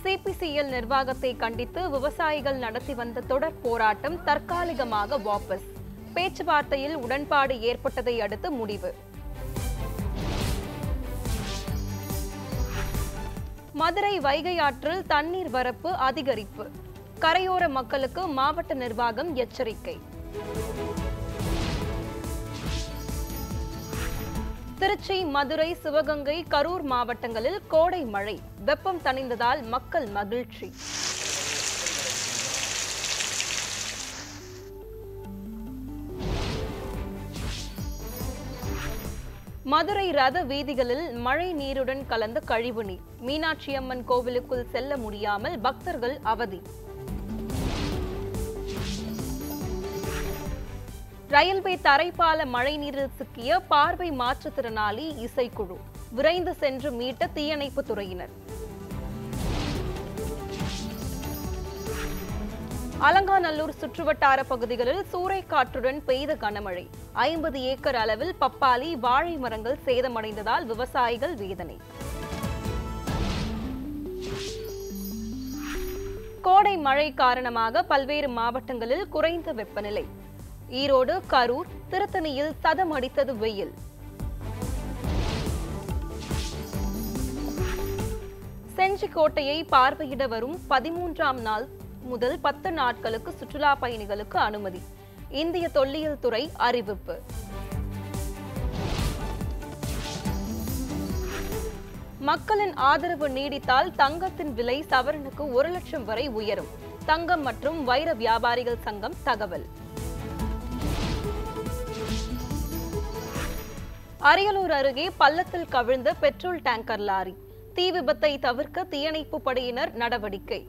CPCL நிர்வாகத்தை கண்டித்து விவசாயிகள் நடத்தி வந்த தொடர் போராட்டம் தற்காலிகமாக வாபஸ் பேச்சுவார்த்தையில் உடன்பாடு ஏற்பட்டதை அடுத்து முடிவு மதுரை வைகை ஆற்றில் தண்ணீர் வரப்பு அதிகரிப்பு கரையோர மக்களுக்கு மாவட்ட நிர்வாகம் எச்சரிக்கை திருச்சி மதுரை சிவகங்கை கரூர் மாவட்டங்களில் கோடை மழை வெப்பம் தணிந்ததால் மக்கள் மகிழ்ச்சி மதுரை ரத வீதிகளில் மழை நீருடன் கலந்த கழிவுநீர் மீனாட்சியம்மன் கோவிலுக்குள் செல்ல முடியாமல் பக்தர்கள் அவதி ரயில்வே தரைப்பால மழைநீரில் சிக்கிய பார்வை மாற்றுத்திறனாளி இசைக்குழு விரைந்து சென்று மீட்ட தீயணைப்பு துறையினர் அலங்காநல்லூர் சுற்றுவட்டார பகுதிகளில் சூறைக்காற்றுடன் பெய்த கனமழை ஐம்பது ஏக்கர் அளவில் பப்பாளி வாழை மரங்கள் சேதமடைந்ததால் விவசாயிகள் வேதனை கோடை மழை காரணமாக பல்வேறு மாவட்டங்களில் குறைந்த வெப்பநிலை ஈரோடு கரூர் திருத்தணியில் சதம் அடித்தது வெயில் செஞ்சிக்கோட்டையை பார்வையிட வரும் பதிமூன்றாம் நாள் முதல் பத்து நாட்களுக்கு சுற்றுலா பயணிகளுக்கு அனுமதி இந்திய தொல்லியல் துறை அறிவிப்பு மக்களின் ஆதரவு நீடித்தால் தங்கத்தின் விலை சவரனுக்கு ஒரு லட்சம் வரை உயரும் தங்கம் மற்றும் வைர வியாபாரிகள் சங்கம் தகவல் அரியலூர் அருகே பள்ளத்தில் கவிழ்ந்த பெட்ரோல் டேங்கர் லாரி தீ விபத்தை தவிர்க்க தீயணைப்பு படையினர் நடவடிக்கை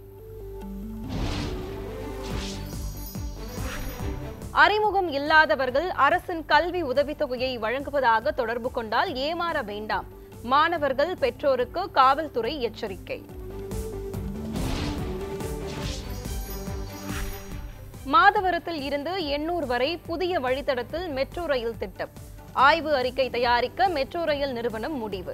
அறிமுகம் இல்லாதவர்கள் அரசின் கல்வி உதவித்தொகையை வழங்குவதாக தொடர்பு கொண்டால் ஏமாற வேண்டாம் மாணவர்கள் பெற்றோருக்கு காவல்துறை எச்சரிக்கை மாதவரத்தில் இருந்து எண்ணூர் வரை புதிய வழித்தடத்தில் மெட்ரோ ரயில் திட்டம் ஆய்வு அறிக்கை தயாரிக்க மெட்ரோ ரயில் நிறுவனம் முடிவு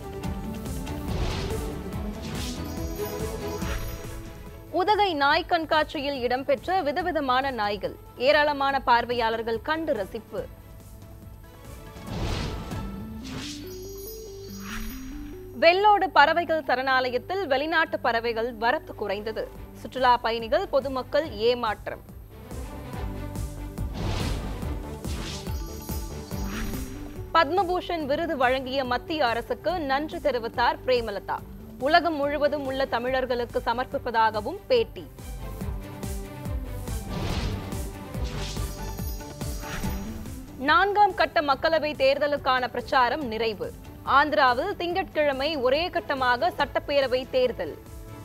உதகை நாய் கண்காட்சியில் இடம்பெற்ற விதவிதமான நாய்கள் ஏராளமான பார்வையாளர்கள் கண்டு ரசிப்பு வெள்ளோடு பறவைகள் சரணாலயத்தில் வெளிநாட்டு பறவைகள் வரத்து குறைந்தது சுற்றுலா பயணிகள் பொதுமக்கள் ஏமாற்றம் பத்மபூஷன் விருது வழங்கிய மத்திய அரசுக்கு நன்றி தெரிவித்தார் பிரேமலதா உலகம் முழுவதும் உள்ள தமிழர்களுக்கு சமர்ப்பிப்பதாகவும் பேட்டி நான்காம் கட்ட மக்களவை தேர்தலுக்கான பிரச்சாரம் நிறைவு ஆந்திராவில் திங்கட்கிழமை ஒரே கட்டமாக சட்டப்பேரவை தேர்தல்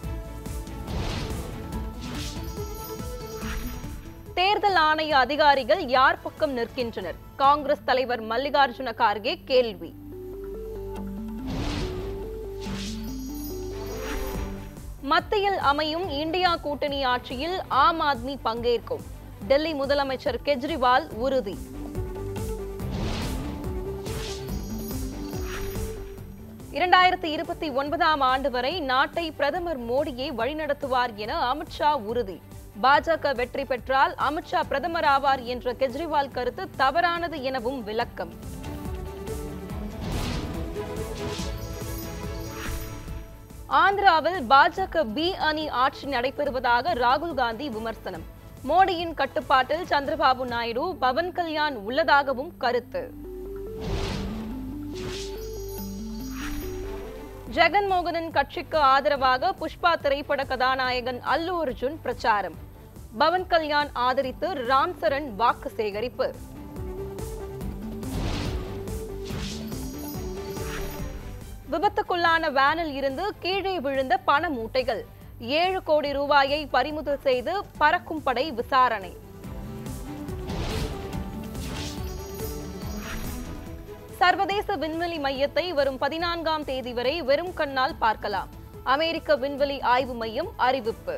தேர்தல் ஆணைய அதிகாரிகள் யார் பக்கம் நிற்கின்றனர் காங்கிரஸ் தலைவர் மல்லிகார்ஜுன கார்கே கேள்வி மத்தியில் அமையும் இந்தியா கூட்டணி ஆட்சியில் ஆம் ஆத்மி பங்கேற்கும் டெல்லி முதலமைச்சர் கெஜ்ரிவால் உறுதி இரண்டாயிரத்தி இருபத்தி ஒன்பதாம் ஆண்டு வரை நாட்டை பிரதமர் மோடியே வழிநடத்துவார் என அமித்ஷா உறுதி பாஜக வெற்றி பெற்றால் அமித்ஷா பிரதமர் ஆவார் என்ற கெஜ்ரிவால் கருத்து தவறானது எனவும் விளக்கம் ஆந்திராவில் பாஜக பி அணி ஆட்சி நடைபெறுவதாக ராகுல் காந்தி விமர்சனம் மோடியின் கட்டுப்பாட்டில் சந்திரபாபு நாயுடு பவன் கல்யாண் உள்ளதாகவும் கருத்து ஜெகன்மோகனின் கட்சிக்கு ஆதரவாக புஷ்பா திரைப்பட கதாநாயகன் அல்லு அர்ஜுன் பிரச்சாரம் பவன் கல்யாண் ஆதரித்து ராம் சரண் வாக்கு சேகரிப்பு விபத்துக்குள்ளான வேனில் இருந்து கீழே விழுந்த பண மூட்டைகள் ஏழு கோடி ரூபாயை பறிமுதல் செய்து பறக்கும் படை விசாரணை சர்வதேச விண்வெளி மையத்தை வரும் பதினான்காம் தேதி வரை வெறும் கண்ணால் பார்க்கலாம் அமெரிக்க விண்வெளி ஆய்வு மையம் அறிவிப்பு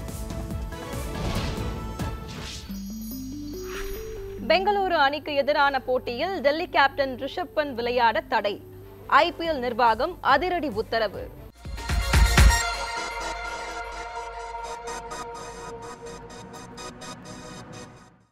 பெங்களூரு அணிக்கு எதிரான போட்டியில் டெல்லி கேப்டன் ரிஷப் பந்த் விளையாட தடை ஐபிஎல் நிர்வாகம் அதிரடி உத்தரவு வணக்கம்